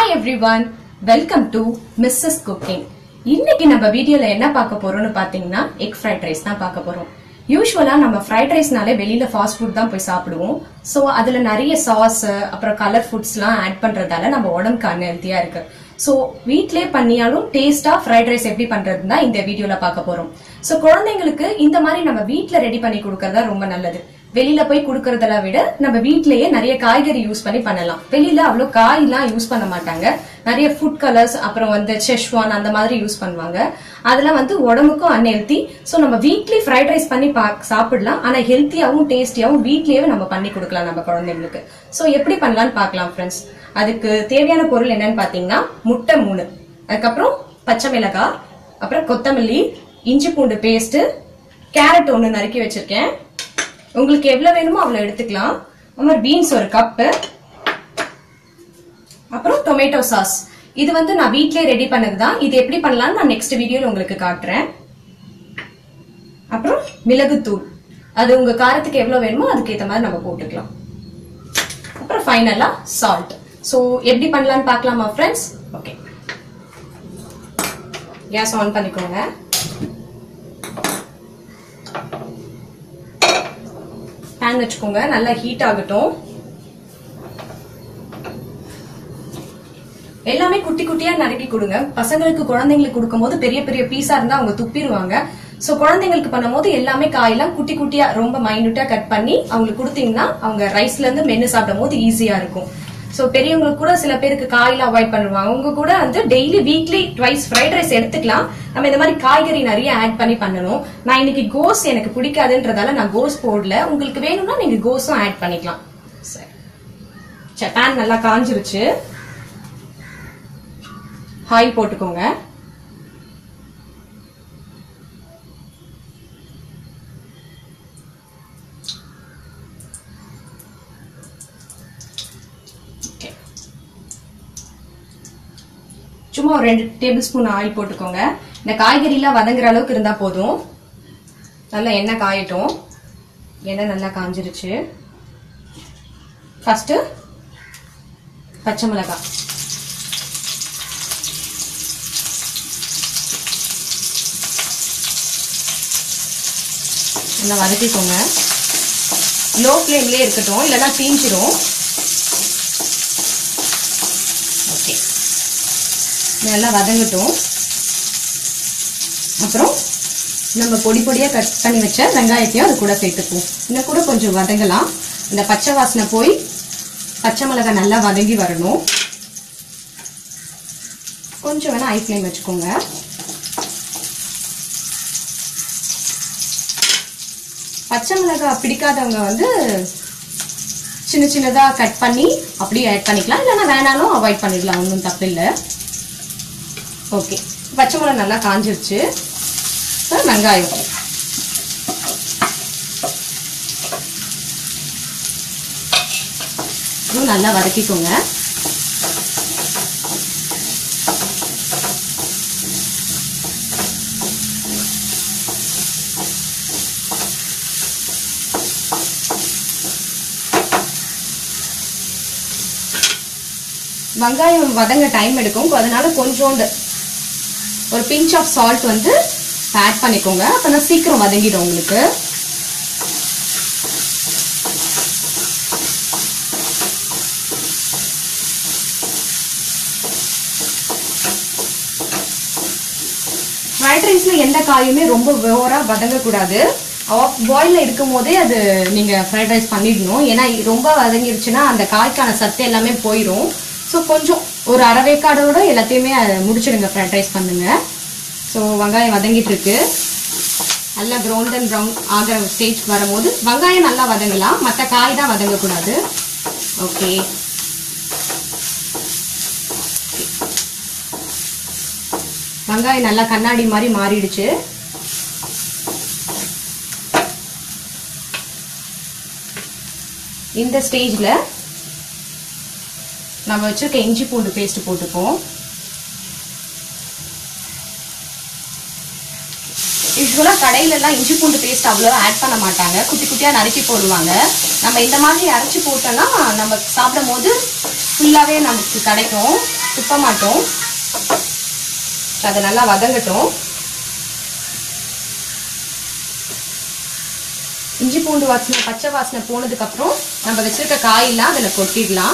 Hi everyone welcome to Mrs cooking இன்னைக்கு நம்ம வீடியோல என்ன பார்க்க போறோம்னு பாத்தீங்கன்னா எக் ஃப்ரைட் ரைஸ் தான் பார்க்க போறோம் யூஸ்வலா நம்ம ஃப்ரைட் ரைஸ்னாலே வெளியில ஃபாஸ்ட் ஃபுட் தான் போய் சாப்பிடுவோம் ஸோ அதுல நிறைய சாஸ் அப்புறம் கலர் ஃபுட்ஸ்லாம் ஆட் பண்றதால நம்ம உடம்புக்கு அன்ஹெல்த்தியா இருக்கு ஸோ வீட்லயே பண்ணியாலும் டேஸ்டா ஃப்ரைட் ரைஸ் எப்படி பண்றதுன்னு தான் இந்த வீடியோல பார்க்க போறோம் ஸோ குழந்தைங்களுக்கு இந்த மாதிரி நம்ம வீட்ல ரெடி பண்ணி கொடுக்கறதா ரொம்ப நல்லது வெளியில போய் கொடுக்கறத விட நம்ம வீட்லயே நிறைய காய்கறி யூஸ் பண்ணி பண்ணலாம் வெளியில அவ்வளவு காய்லாம் யூஸ் பண்ண மாட்டாங்க நிறைய ஃபுட் கலர்ஸ் அப்புறம் வந்து செஷ்வான் அந்த மாதிரி யூஸ் பண்ணுவாங்க அதெல்லாம் வந்து உடம்புக்கும் அன்ஹெல்த்தி ஸோ நம்ம வீக்லி ஃப்ரைட் ரைஸ் பண்ணி பா சாப்பிடலாம் ஆனா ஹெல்த்தியாவும் டேஸ்டியாவும் வீட்லயே நம்ம பண்ணி கொடுக்கலாம் நம்ம குழந்தைங்களுக்கு ஸோ எப்படி பண்ணலாம்னு பார்க்கலாம் ஃப்ரெண்ட்ஸ் அதுக்கு தேவையான பொருள் என்னன்னு பாத்தீங்கன்னா முட்டை மூணு அதுக்கப்புறம் பச்சை மிளகாய் அப்புறம் கொத்தமல்லி இஞ்சி பூண்டு பேஸ்ட் கேரட் ஒன்று நறுக்கி வச்சிருக்கேன் உங்களுக்கு எவ்வளவு வேணுமோ அவ்வளவு எடுத்துக்கலாம் அப்புறம் பீன்ஸ் ஒரு கப்பு அப்புறம் டொமேட்டோ சாஸ் இது வந்து நான் வீட்லயே ரெடி பண்ணதுதான் இது எப்படி பண்ணலாம்னு நான் நெக்ஸ்ட் வீடியோல உங்களுக்கு காட்டுறேன் அப்புறம் மிளகுத்தூள் அது உங்க காரத்துக்கு எவ்வளவு வேணுமோ அதுக்கு ஏத்த மாதிரி நம்ம போட்டுக்கலாம் அப்புறம் ஃபைனலா சால்ட் சோ எப்படி பண்ணலாம்னு பார்க்கலாமா ஃப்ரெண்ட்ஸ் ஓகே கேஸ் ஆன் பண்ணிக்கோங்க பேன் வச்சுக்கோங்க நல்லா ஹீட் ஆகட்டும் எல்லாமே குட்டி குட்டியா நறுக்கி கொடுங்க பசங்களுக்கு குழந்தைங்களுக்கு கொடுக்கும்போது பெரிய பெரிய பீஸா இருந்தா அவங்க துப்பிடுவாங்க சோ குழந்தைங்களுக்கு பண்ணும்போது எல்லாமே காயெல்லாம் குட்டி குட்டியா ரொம்ப மைனூட்டா கட் பண்ணி அவங்களுக்கு கொடுத்தீங்கன்னா அவங்க ரைஸ்ல இருந்து மென்னு சாப்பிடும் போது ஈஸியா இருக்கும் சோ பெரியவங்களுக்கு கூட சில பேருக்கு காயெல்லாம் அவாய்ட் பண்ணுவாங்க அவங்க கூட வந்து daily weekly twice fried rice எடுத்துக்கலாம் நம்ம இந்த மாதிரி காய்கறி நிறைய ஆட் பண்ணி பண்ணணும் நான் இன்னைக்கு கோஸ் எனக்கு பிடிக்காதுன்றதால நான் கோஸ் போடல உங்களுக்கு வேணும்னா நீங்க கோஸும் ஆட் பண்ணிக்கலாம் சரி பேன் நல்லா காஞ்சிருச்சு ஆயில் போட்டுக்கோங்க Okay. சும்மா ஒரு ரெண்டு டேபிள் ஸ்பூன் ஆயில் போட்டுக்கோங்க இந்த காய்கறிலாம் வதங்குற அளவுக்கு இருந்தா போதும் நல்லா எண்ணெய் காயட்டும் எண்ணெய் நல்லா காஞ்சிருச்சு ஃபர்ஸ்ட் பச்சை மிளகாய் நல்லா வதக்கிக்கோங்க லோ ஃப்ளேம்லயே இருக்கட்டும் இல்லைன்னா தீஞ்சிரும் ஓகே நல்லா வதங்கட்டும் அப்புறம் நம்ம பொடி பொடியாக கட் பண்ணி வச்ச வெங்காயத்தையும் அது கூட சேர்த்துப்போம் இன்னும் கூட கொஞ்சம் வதங்கலாம் இந்த பச்சை வாசனை போய் பச்சை மிளகாய் நல்லா வதங்கி வரணும் கொஞ்சம் வேணா ஐ ஃப்ளேம் வச்சுக்கோங்க பச்சை மிளகாய் பிடிக்காதவங்க வந்து சின்ன சின்னதா கட் பண்ணி அப்படியே ஆட் பண்ணிக்கலாம் இல்லைன்னா வேணாலும் அவாய்ட் பண்ணிடலாம் ஒன்றும் தப்பு இல்லை ஓகே பச்சை மிளகா நல்லா காஞ்சிருச்சு வெங்காயம் இதுவும் நல்லா வதக்கிக்கோங்க வெங்காயம் வதங்க டைம் எடுக்கும் அதனால கொஞ்சோண்டு ஒரு பிஞ்ச் ஆஃப் சால்ட் வந்து ஆட் பண்ணிக்கோங்க அப்பதான் சீக்கிரம் வதங்கிடும் உங்களுக்கு ஃப்ரைட் ரைஸ்ல எந்த காயுமே ரொம்ப ஓவரா வதங்கக்கூடாது ஆஃப் பாயில்ல இருக்கும் போதே அது நீங்க ஃப்ரைட் ரைஸ் பண்ணிடணும் ஏன்னா ரொம்ப வதங்கிருச்சுன்னா அந்த காய்க்கான சத்து எல்லாமே போயிடும் ஸோ கொஞ்சம் ஒரு அரை வேக்காடோட எல்லாத்தையுமே முடிச்சிடுங்க ஃப்ரைட் ரைஸ் பண்ணுங்க ஸோ வெங்காயம் வதங்கிட்டு இருக்கு நல்லா ப்ரௌன் ப்ரௌன் ஆகிற ஸ்டேஜ் வரும்போது வெங்காயம் நல்லா வதங்கலாம் மற்ற காய் தான் வதங்கக்கூடாது ஓகே வெங்காயம் நல்லா கண்ணாடி மாதிரி மாறிடுச்சு இந்த ஸ்டேஜ்ல நம்ம வச்சிருக்க இஞ்சி பூண்டு பேஸ்ட் போட்டுப்போம் யூஸ்வலா கடையில எல்லாம் இஞ்சி பூண்டு பேஸ்ட் அவ்வளோ ஆட் பண்ண மாட்டாங்க குட்டி குட்டியா நறுக்கி போடுவாங்க நம்ம இந்த மாதிரி அரைச்சி போட்டோம்னா நம்ம சாப்பிடும் போது ஃபுல்லாவே நமக்கு கிடைக்கும் துப்ப மாட்டோம் அது நல்லா வதங்கட்டும் இஞ்சி பூண்டு வாசனை பச்சை வாசனை போனதுக்கு அப்புறம் நம்ம வச்சிருக்க காயெல்லாம் அதில் கொட்டிடலாம்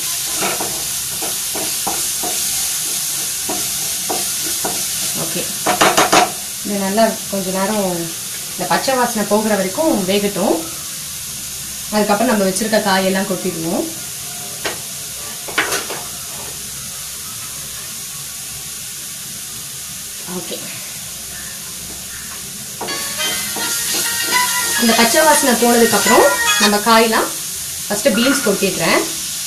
ஓகே இது நல்லா கொஞ்ச நேரம் இந்த பச்சை வாசனை போகிற வரைக்கும் வேகட்டும் அதுக்கப்புறம் நம்ம வச்சிருக்க காயெல்லாம் கொட்டிடுவோம் ஓகே அந்த பச்சை வாசனை போனதுக்கப்புறம் நம்ம காயெல்லாம் ஃபஸ்ட்டு பீன்ஸ் கொட்டிடுறேன்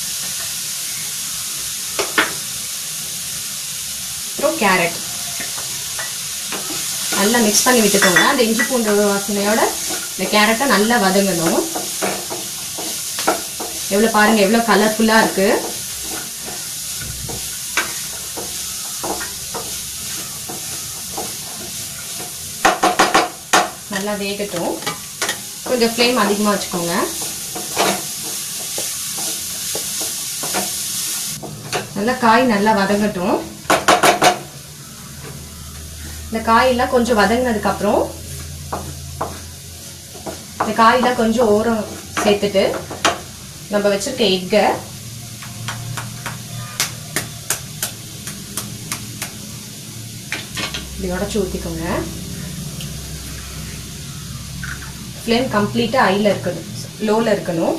அப்புறம் கேரட் நல்லா மிக்ஸ் பண்ணி விட்டுக்கோங்க அந்த இஞ்சி பூண்டு வாசனையோட இந்த கேரட்டை நல்லா வதங்கணும் எவ்வளோ பாருங்க எவ்வளோ கலர்ஃபுல்லாக இருக்கு நல்லா வேகட்டும் கொஞ்சம் ஃப்ளேம் அதிகமாக வச்சுக்கோங்க நல்லா காய் நல்லா வதங்கட்டும் இந்த காயெல்லாம் கொஞ்சம் வதங்கினதுக்கு அப்புறம் இந்த காயெல்லாம் கொஞ்சம் ஓரம் சேர்த்துட்டு நம்ம வச்சிருக்க எக்கை இப்படி உடச்சி ஊற்றிக்கோங்க ஃப்ளேம் கம்ப்ளீட்டாக ஐயில் இருக்கணும் லோவில் இருக்கணும்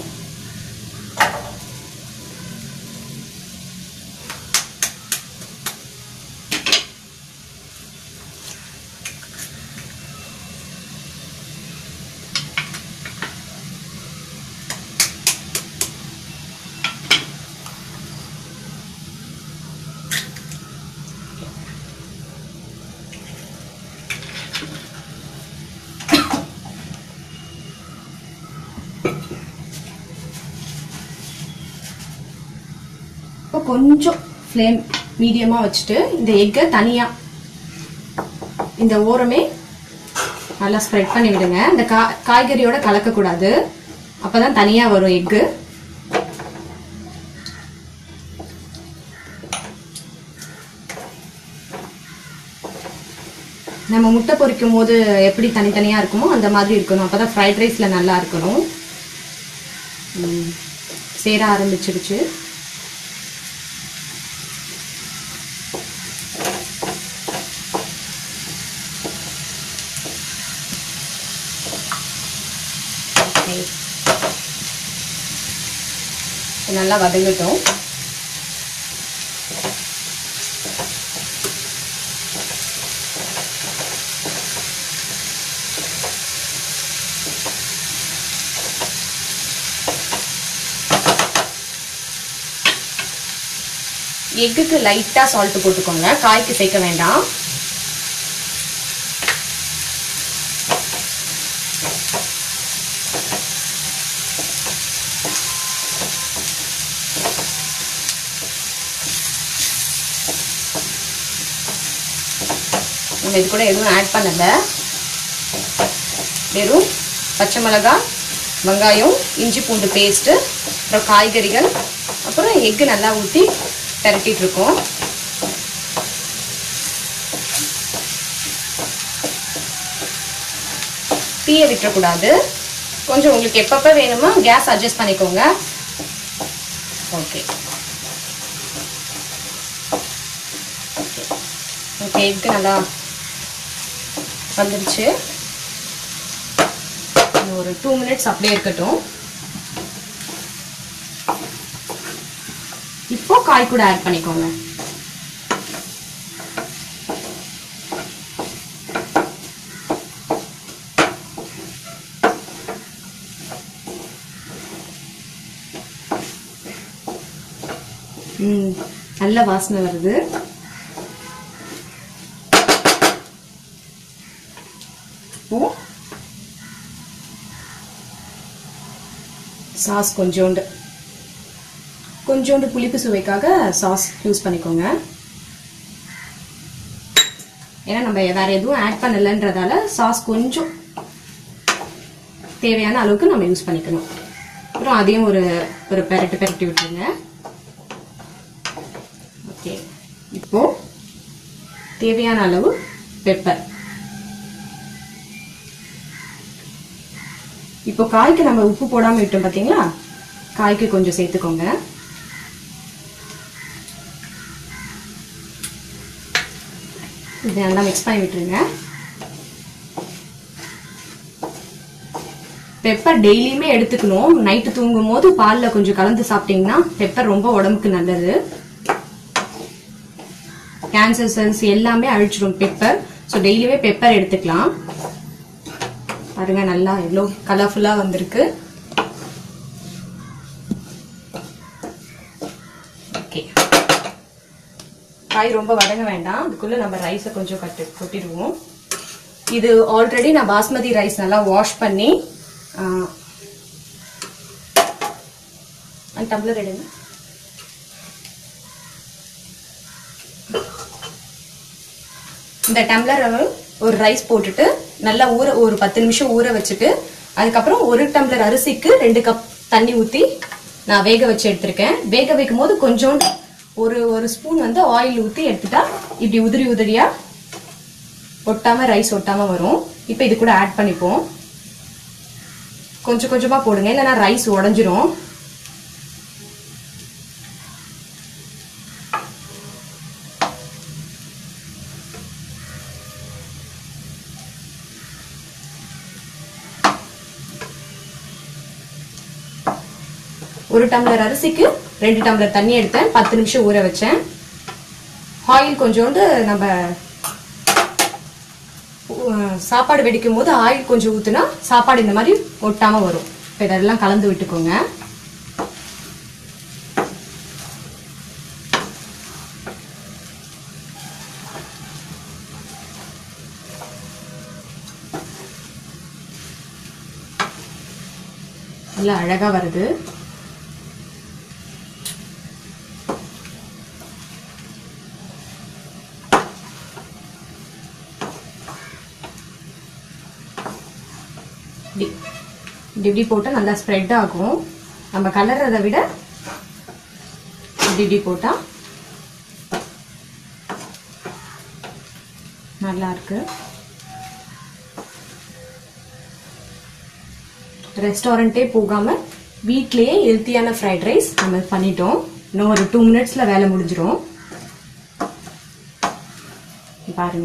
இப்போ கொஞ்சம் ஃப்ளேம் மீடியமாக வச்சுட்டு இந்த எக்கை தனியாக இந்த ஓரமே நல்லா ஸ்ப்ரெட் பண்ணி விடுங்க இந்த கா காய்கறியோட கலக்கக்கூடாது அப்போ தான் தனியாக வரும் எக்கு நம்ம முட்டை பொரிக்கும் போது எப்படி தனித்தனியாக இருக்குமோ அந்த மாதிரி இருக்கணும் அப்போ தான் ஃப்ரைட் ரைஸில் நல்லா இருக்கணும் ம், சேர ஆரம்பிச்சிடுச்சு Okay. இது நல்லா வதங்கட்டும் எக்குக்கு லைட்டாக சால்ட் போட்டுக்கோங்க காய்க்கு சேர்க்க வேண்டாம் நம்ம இது கூட எதுவும் ஆட் பண்ணல வெறும் பச்சை மிளகாய் வெங்காயம் இஞ்சி பூண்டு பேஸ்ட்டு அப்புறம் காய்கறிகள் அப்புறம் எக்கு நல்லா ஊற்றி திரட்டிட்டு இருக்கோம் தீயை விட்டுறக்கூடாது கொஞ்சம் உங்களுக்கு எப்பப்போ வேணுமோ கேஸ் அட்ஜஸ்ட் பண்ணிக்கோங்க ஓகே ஓகே எக்கு நல்லா வந்துருச்சு இன்னும் ஒரு டூ மினிட்ஸ் அப்படியே இருக்கட்டும் இப்போ காய் கூட ஆட் பண்ணிக்கோங்க ம் நல்ல வாசனை வருது இப்போ சாஸ் கொஞ்சோண்டு கொஞ்சோண்டு புளிப்பு சுவைக்காக சாஸ் யூஸ் பண்ணிக்கோங்க ஏன்னா நம்ம வேற எதுவும் ஆட் பண்ணலன்றதால சாஸ் கொஞ்சம் தேவையான அளவுக்கு நம்ம யூஸ் பண்ணிக்கணும் அப்புறம் அதையும் ஒரு ஒரு பெரட்டு பெரட்டி விட்டுருங்க ஓகே இப்போ தேவையான அளவு பெப்பர் இப்போ காய்க்கு நம்ம உப்பு போடாம விட்டோம் பாத்தீங்களா காய்க்கு கொஞ்சம் சேர்த்துக்கோங்க இதை நல்லா மிக்ஸ் பண்ணி விட்டுருங்க பெப்பர் டெய்லியுமே எடுத்துக்கணும் நைட்டு தூங்கும் போது பால்ல கொஞ்சம் கலந்து சாப்பிட்டீங்கன்னா பெப்பர் ரொம்ப உடம்புக்கு நல்லது கேன்சர் செல்ஸ் எல்லாமே அழிச்சிடும் பெப்பர் ஸோ டெய்லியுமே பெப்பர் எடுத்துக்கலாம் பாருங்க நல்லா எவ்வளோ கலர்ஃபுல்லா வந்திருக்கு ஓகே காய் ரொம்ப வதங்க வேண்டாம் அதுக்குள்ள நம்ம ரைஸை கொஞ்சம் கட்டு கொட்டிடுவோம் இது ஆல்ரெடி நான் பாஸ்மதி ரைஸ் நல்லா வாஷ் பண்ணி டம்ளர் எடுங்க இந்த டம்ளர் ஒரு ரைஸ் போட்டுட்டு நல்லா ஊற ஒரு பத்து நிமிஷம் ஊற வச்சுட்டு அதுக்கப்புறம் ஒரு டம்ளர் அரிசிக்கு ரெண்டு கப் தண்ணி ஊற்றி நான் வேக வச்சு எடுத்திருக்கேன் வேக வைக்கும் போது கொஞ்சோண்டு ஒரு ஒரு ஸ்பூன் வந்து ஆயில் ஊற்றி எடுத்துட்டா இப்படி உதிரி உதிரியா ஒட்டாம ரைஸ் ஒட்டாம வரும் இப்போ இது கூட ஆட் பண்ணிப்போம் கொஞ்சம் கொஞ்சமா போடுங்க இல்லைன்னா ரைஸ் உடஞ்சிரும் ஒரு டம்ளர் அரிசிக்கு ரெண்டு டம்ளர் தண்ணி எடுத்தேன் பத்து நிமிஷம் ஊற வச்சேன் ஆயில் கொஞ்சோண்டு நம்ம உ- சாப்பாடு வெடிக்கும் போது ஆயில் கொஞ்சம் ஊத்துனா சாப்பாடு இந்த மாதிரி ஒட்டாம வரும் இப்போ இதெல்லாம் கலந்து விட்டுக்கோங்க நல்லா அழகா வருது இப்படி இப்படி இப்படி போட்டால் நல்லா ஸ்ப்ரெட் ஆகும் நம்ம கலர்றதை விட இப்படி இப்படி போட்டால் நல்லா இருக்கு ரெஸ்டாரண்ட்டே போகாம வீட்லயே ஹெல்த்தியான ஃப்ரைட் ரைஸ் நம்ம பண்ணிட்டோம் இன்னும் ஒரு டூ மினிட்ஸ்ல வேலை முடிஞ்சிரும் பாருங்க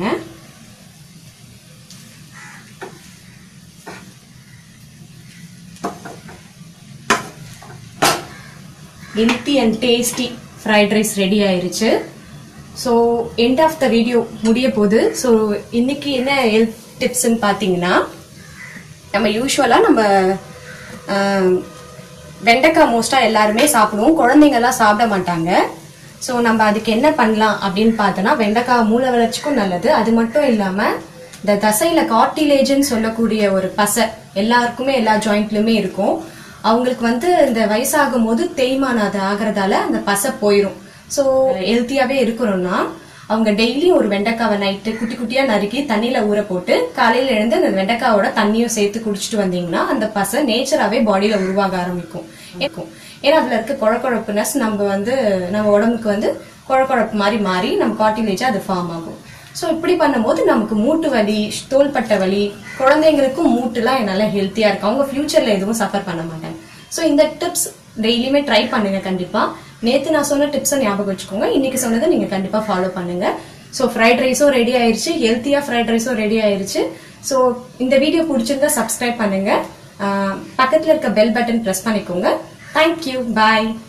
healthy and tasty fried rice ready ஆயிருச்சு so end of the video முடிய போகுது ஸோ இன்னைக்கு என்ன ஹெல்த் டிப்ஸ்ன்னு பார்த்தீங்கன்னா நம்ம யூஸ்வலாக நம்ம ஆஹ், வெண்டைக்காய் மோஸ்ட்டாக எல்லாருமே சாப்பிடுவோம் குழந்தைங்கலாம் சாப்பிட மாட்டாங்க ஸோ நம்ம அதுக்கு என்ன பண்ணலாம் அப்படின்னு பார்த்தோன்னா வெண்டைக்காய் மூளை வளர்ச்சிக்கும் நல்லது அது மட்டும் இல்லாமல் இந்த தசையில கார்டிலேஜ்னு சொல்லக்கூடிய ஒரு பசை எல்லாருக்குமே எல்லா ஜாயிண்ட்லயுமே இருக்கும் அவங்களுக்கு வந்து இந்த வயசாகும் போது தேய்மானம் அது ஆகிறதால அந்த பசை போயிடும் ஸோ ஹெல்த்தியாவே இருக்கணும்னா அவங்க டெய்லி ஒரு வெண்டைக்காவை நைட்டு குட்டி குட்டியா நறுக்கி தண்ணியில ஊற போட்டு காலையில எழுந்து அந்த வெண்டைக்காவோட தண்ணியும் சேர்த்து குடிச்சிட்டு வந்தீங்கன்னா அந்த பசை நேச்சராகவே பாடியில உருவாக ஆரம்பிக்கும் இருக்கும் ஏன்னா அதுல இருக்க குழக்குழப்புனஸ் நம்ம வந்து நம்ம உடம்புக்கு வந்து குழக்குழப்பு மாதிரி மாறி நம்ம கார்டிலேஜா அது ஃபார்ம் ஆகும் ஸோ இப்படி பண்ணும்போது நமக்கு மூட்டு வலி தோள்பட்டை வலி குழந்தைங்களுக்கும் மூட்டுலாம் நல்லா ஹெல்த்தியா இருக்கும் அவங்க ஃபியூச்சர்ல எதுவும் சஃபர் பண்ண மாட்டாங்க ஸோ இந்த டிப்ஸ் டெய்லியுமே ட்ரை பண்ணுங்க கண்டிப்பா நேத்து நான் சொன்ன டிப்ஸை ஞாபகம் வச்சுக்கோங்க இன்னைக்கு சொன்னதை நீங்க கண்டிப்பா ஃபாலோ பண்ணுங்க ஸோ ஃப்ரைட் ரைஸும் ரெடி ஆயிருச்சு ஹெல்த்தியா ஃப்ரைட் ரைஸும் ரெடி ஆயிருச்சு ஸோ இந்த வீடியோ பிடிச்சிருந்தா சப்ஸ்கிரைப் பண்ணுங்க ஆஹ் பக்கத்துல இருக்க பெல் பட்டன் பிரஸ் பண்ணிக்கோங்க தேங்க்யூ பாய்